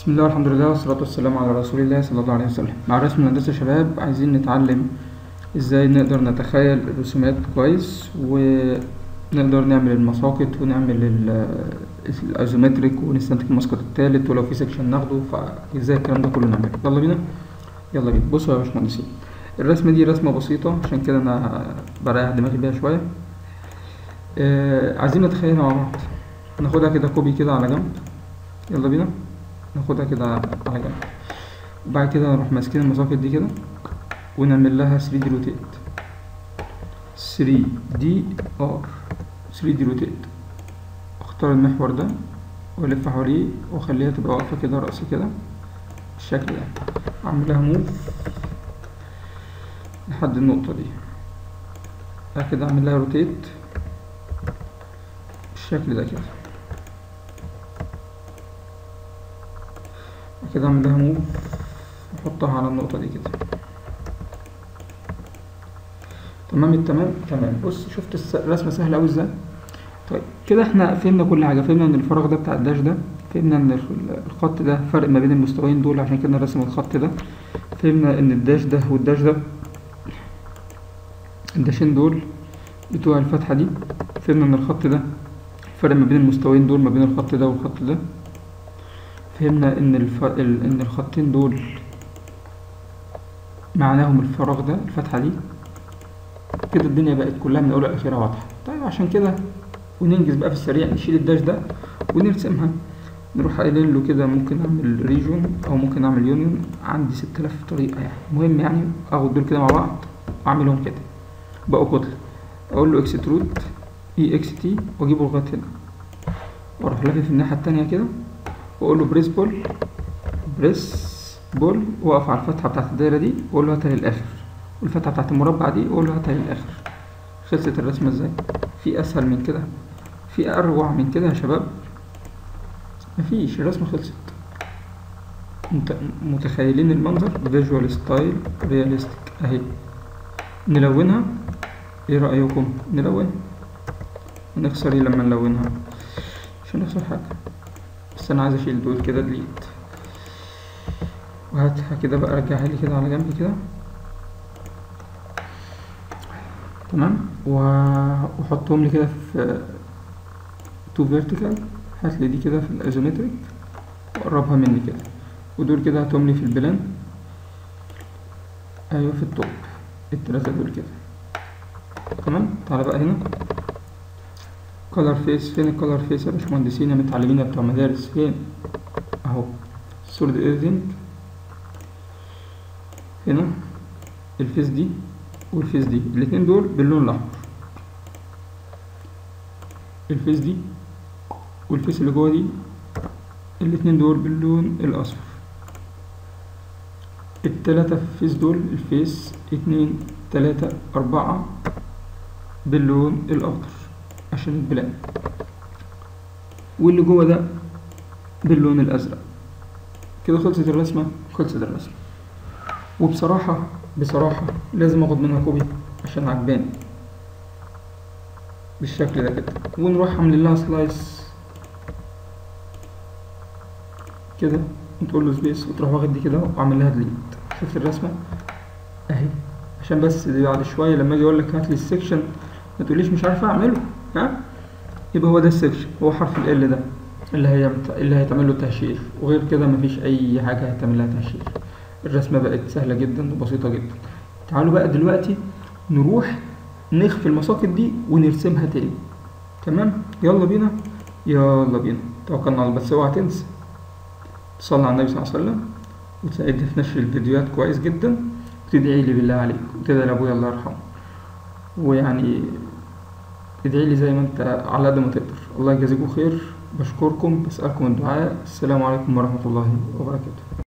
بسم الله والحمد لله والصلاة والسلام على رسول الله صلى الله عليه وسلم مع رسم الهندسة يا شباب عايزين نتعلم ازاي نقدر نتخيل الرسومات كويس ونقدر نعمل المساقط ونعمل ال- الايزومتريك ونستنتج المسقط التالت ولو في سكشن ناخده فازاي الكلام ده كله نعمله يلا بينا يلا بينا بصوا يا باشمهندسين الرسمة دي رسمة بسيطة عشان كده انا بريح دماغي بيها شوية آه عايزين نتخيلها مع بعض ناخدها كده كوبي كده على جنب يلا بينا ناخدها كده على جنب وبعد كده نروح ماسكين المساقط دي كده ونعمل لها 3 دي روتيت 3 دي ار 3 دي روتيت اختار المحور ده والف حواليه واخليها تبقى واقفه كده رأسي كده بالشكل ده اعمل لها موف لحد النقطه دي بعد كده اعمل لها روتيت بالشكل ده كده بعد كده اعمل لها موف واحطها على النقطه دي كده تمام التمام تمام بص شفت الس- الرسمه سهله قوي ازاي طيب كده احنا فهمنا كل حاجه فهمنا ان الفراغ ده بتاع الداش ده فهمنا ان ال- الخط ده فرق ما بين المستويين دول عشان كده رسم الخط ده فهمنا ان الداش ده والداش ده الداشين دول بتوع الفتحه دي فهمنا ان الخط ده فرق ما بين المستويين دول ما بين الخط ده والخط ده فهمنا ان الف... ال... ان الخطين دول معناهم الفراغ ده الفتحه دي كده الدنيا بقت كلها من اولها لاخرها واضحه طيب عشان كده وننجز بقى في السريع نشيل الداش ده ونرسمها نروح قايلين له كده ممكن اعمل ريجون او ممكن اعمل يونيون عندي 6000 طريقه يعني المهم يعني اخد دول كده مع بعض واعملهم كده بقوا كتله اقول له اكسترود اي اكس تي واجيبه لغايه هنا واروح لافف الناحيه التانية كده واقول له بريس بول بريس بول واقف على الفتحه بتاعت الدايره دي واقول له هاتها للاخر والفتحه بتاعت المربع دي واقول له هاتها للاخر خلصت الرسمه ازاي في اسهل من كده في اروع من كده يا شباب مفيش الرسمه خلصت مت- متخيلين المنظر فيجوال ستايل رياليستيك اهي نلونها ايه رايكم نلونها هنخسر ايه لما نلونها مش هنخسر حاجه بس انا عايز اشيل دول كده ديليت وهاتها كده بقى رجعها لي كده على جنب كده تمام و- وحطهم لي كده في تو فيرتيكال هات لي دي كده في الايزومتريك وقربها مني كده ودول كده هاتهم لي في البلان ايوه في التوب التلاتة دول كده تمام تعالى بقى هنا كولر فيس فين الكولر فيس يا باشمهندسين يا متعلمين يا بتوع مدارس فين اهو سوليد ايرزنج هنا الفيس دي والفيس دي الاتنين دول باللون الاحمر الفيس دي والفيس اللي جوه دي الاتنين دول باللون الاصفر التلاتة فيس دول الفيس اتنين تلاتة اربعة باللون الاخضر عشان البلان واللي جوه ده باللون الازرق كده خلصت الرسمة خلصت الرسمة وبصراحة بصراحة لازم اخد منها كوبي عشان عجباني بالشكل ده كده ونروح عاملين لها سلايس كده وتقول له سبيس وتروح واخد دي كده وعامل لها ديليت شفت الرسمة اهي عشان بس دي بعد شوية لما اجي اقول لك هات لي السكشن ما تقوليش مش عارف اعمله ها يبقى هو ده السكشن هو حرف ال ده اللي هي اللي هيتعمل له تهشير وغير كده مفيش اي حاجة هيتعمل لها تهشير الرسمة بقت سهلة جدا وبسيطة جدا تعالوا بقى دلوقتي نروح نخفي المساقط دي ونرسمها تاني تمام يلا بينا يلا بينا توكلنا على الله بس اوعى تنسى تصلي على النبي صلى الله عليه وسلم وتساعدني في نشر الفيديوهات كويس جدا وتدعي لي بالله عليك وتدعي لابويا الله يرحمه ويعني ادعي لي زي ما انت على قد ما تقدر الله يجازيكم خير بشكركم بسألكم الدعاء السلام عليكم ورحمة الله وبركاته